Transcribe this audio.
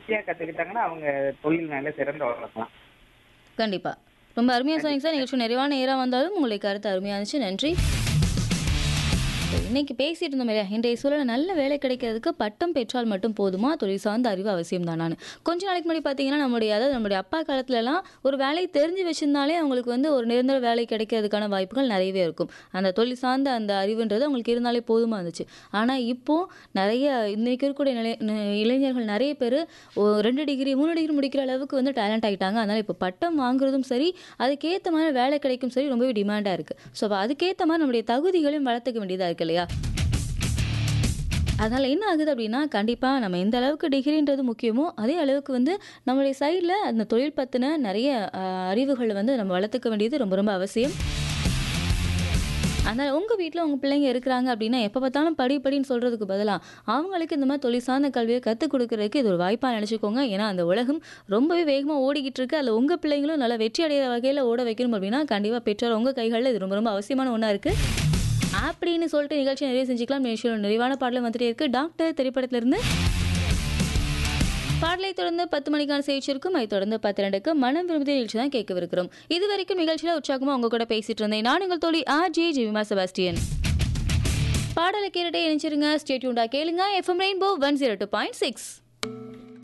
ஈஸியா கத்துக்கிட்டாங்கன்னா அவங்க தொழில் மேல சிறந்து வளரலாம் கண்டிப்பா ரொம்ப அருமையா சொன்னீங்க சார் நிகழ்ச்சி நிறைவான நேரம் வந்தாலும் உங்களுடைய கருத்து அருமையா இருந்துச்சு நன்றி இன்னைக்கு பேசிட்டு இருந்தோம் இல்லையா இன்றைய சூழல நல்ல வேலை கிடைக்கிறதுக்கு பட்டம் பெற்றால் மட்டும் போதுமா தொழில் சார்ந்த அறிவு அவசியம் தான் நான் கொஞ்ச நாளைக்கு முன்னாடி பார்த்தீங்கன்னா நம்முடைய அதாவது நம்முடைய அப்பா காலத்துலலாம் ஒரு வேலையை தெரிஞ்சு வச்சிருந்தாலே அவங்களுக்கு வந்து ஒரு நிரந்தர வேலை கிடைக்கிறதுக்கான வாய்ப்புகள் நிறையவே இருக்கும் அந்த தொழில் சார்ந்த அந்த அறிவுன்றது அவங்களுக்கு இருந்தாலே போதுமா இருந்துச்சு ஆனால் இப்போ நிறைய இன்னைக்கு இருக்கக்கூடிய நிலை நி- இளைஞர்கள் நிறைய பேர் ரெண்டு டிகிரி மூணு டிகிரி முடிக்கிற அளவுக்கு வந்து டேலண்ட் ஆகிட்டாங்க அதனால் இப்போ பட்டம் வாங்குறதும் சரி அதுக்கேற்ற மாதிரி வேலை கிடைக்கும் சரி ரொம்பவே டிமாண்டாக இருக்குது ஸோ அப்போ அதுக்கேற்ற மாதிரி நம்முடைய தகுதிகளையும் வளர்த்துக்க வேண்டியதாக இருக்கு இல்லையா அதனால் என்ன ஆகுது அப்படின்னா கண்டிப்பாக நம்ம எந்த அளவுக்கு டிகிரின்றது முக்கியமோ அதே அளவுக்கு வந்து நம்மளுடைய சைடில் அந்த தொழில் பற்றின நிறைய அஹ், அறிவுகளை வந்து நம்ம வளர்த்துக்க வேண்டியது ரொம்ப ரொம்ப அவசியம் அதனால் உங்கள் வீட்டில் உங்கள் பிள்ளைங்க இருக்கிறாங்க அப்படின்னா எப்போ பார்த்தாலும் படி படின்னு சொல்கிறதுக்கு பதிலாக அவங்களுக்கு இந்த மாதிரி தொழில் சார்ந்த கல்வியை கற்றுக் கொடுக்கறதுக்கு இது ஒரு வாய்ப்பாக நினச்சிக்கோங்க ஏன்னா அந்த உலகம் ரொம்பவே வேகமாக ஓடிக்கிட்டு இருக்கு அதில் உங்கள் பிள்ளைங்களும் நல்லா வெற்றி அடைகிற வகையில் ஓட வைக்கணும் அப்படின்னா கண்டிப்பாக பெற்றோர் உங்கள் கைகளில் இது ரொம்ப ரொம்ப அவசியமான ஒன்றா இருக்குது அப்படின்னு சொல்லிட்டு நிகழ்ச்சி நிறைய செஞ்சுக்கலாம் நிகழ்ச்சியோட நிறைவான பாடலும் வந்துட்டே இருக்கு டாக்டர் திரைப்படத்திலிருந்து பாடலை தொடர்ந்து பத்து மணிக்கான செய்தி இருக்கும் அதை தொடர்ந்து பத்து ரெண்டுக்கு மனம் விரும்புதே நிகழ்ச்சி தான் கேட்கவிருக்கிறோம் இது வரைக்கும் நிகழ்ச்சியில் உற்சாகமாக உங்க கூட பேசிட்டு இருந்தேன் நான் உங்கள் தோழி ஆர் ஜே ஜிவிமா செபாஸ்டியன் பாடலை கேட்டுட்டே இணைச்சிருங்க ஸ்டேட்யூண்டா கேளுங்க FM rainbow one zero two point six